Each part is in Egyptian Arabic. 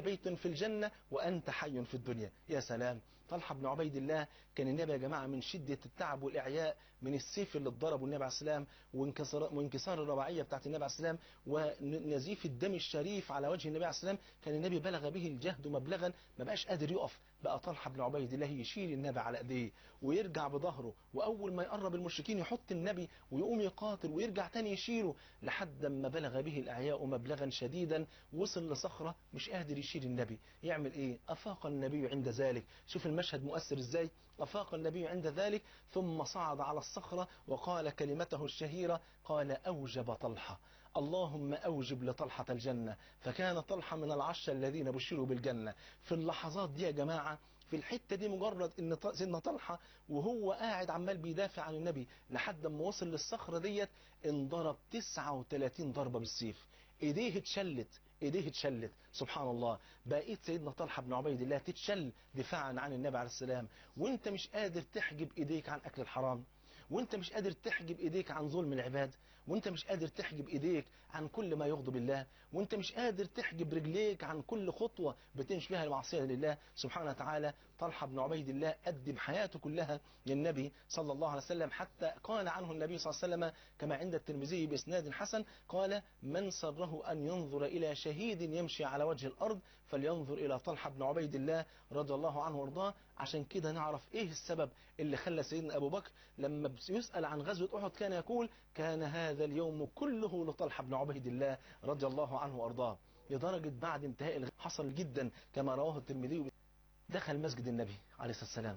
بيت في الجنة وأنت حي في الدنيا يا سلام طلحة بن عبيد الله كان النبي يا جماعة من شدة التعب والإعياء من السيف اللي اتضربه النبي عليه السلام وانكسار, وانكسار الرباعية بتاعت النبي عليه السلام ونزيف الدم الشريف على وجه النبي عليه السلام كان النبي بلغ به الجهد مبلغا ما بقاش قادر يقف بقى طلحة بن عبيد الله يشيل النبي على ايديه ويرجع بظهره وأول ما يقرب المشركين يحط النبي ويقوم يقاتل ويرجع تاني يشيله لحد ما بلغ به الأعياء مبلغا شديدا وصل لصخرة مش قادر يشيل النبي يعمل ايه أفاق النبي عند ذلك شوف المشهد مؤثر ازاي أفاق النبي عند ذلك ثم صعد على الصخرة وقال كلمته الشهيرة قال أوجب طلحة اللهم أوجب لطلحة الجنة فكان طلحة من العشر الذين بشروا بالجنة في اللحظات دي يا جماعة في الحتة دي مجرد ان سيدنا طلحة وهو قاعد عمال بيدافع عن النبي لحد ما وصل للصخرة ديت انضرب 39 ضربة بالسيف ايديه اتشلت ايديه اتشلت سبحان الله بقيت سيدنا طلحة بن عبيد الله تتشل دفاعا عن النبي عليه السلام وانت مش قادر تحجب ايديك عن اكل الحرام وانت مش قادر تحجب ايديك عن ظلم العباد وانت مش قادر تحجب ايديك عن كل ما يغضب الله وانت مش قادر تحجب رجليك عن كل خطوة بتمشي فيها المعصية لله سبحانه وتعالى طلحة بن عبيد الله قدم حياته كلها للنبي صلى الله عليه وسلم حتى قال عنه النبي صلى الله عليه وسلم كما عند الترمذي بإسناد حسن قال من سره أن ينظر إلى شهيد يمشي على وجه الأرض فلينظر إلى طلحة بن عبيد الله رضي الله عنه وارضاه عشان كده نعرف إيه السبب اللي خلى سيدنا أبو بكر لما يسأل عن غزوة أحد كان يقول كان هذا اليوم كله لطلحة بن عبيد الله رضي الله عنه وارضاه لدرجة بعد انتهاء حصل جدا كما رواه الترمذي دخل مسجد النبي عليه الصلاة والسلام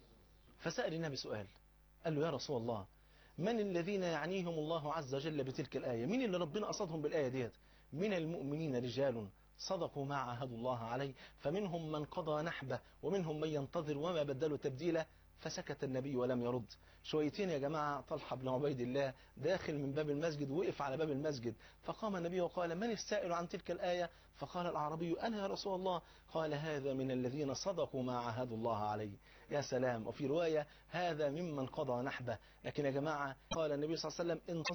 فسأل النبي سؤال قال له يا رسول الله من الذين يعنيهم الله عز وجل بتلك الآية مين اللي ربنا قصدهم بالآية ديت من المؤمنين رجال صدقوا ما عاهدوا الله عليه فمنهم من قضى نحبه ومنهم من ينتظر وما بدلوا تبديلا فسكت النبي ولم يرد شويتين يا جماعة طلحة بن عبيد الله داخل من باب المسجد وقف على باب المسجد فقام النبي وقال من السائل عن تلك الآية فقال الأعرابي أنا يا رسول الله قال هذا من الذين صدقوا ما عاهدوا الله عليه يا سلام وفي رواية هذا ممن قضى نحبه لكن يا جماعة قال النبي صلى الله عليه وسلم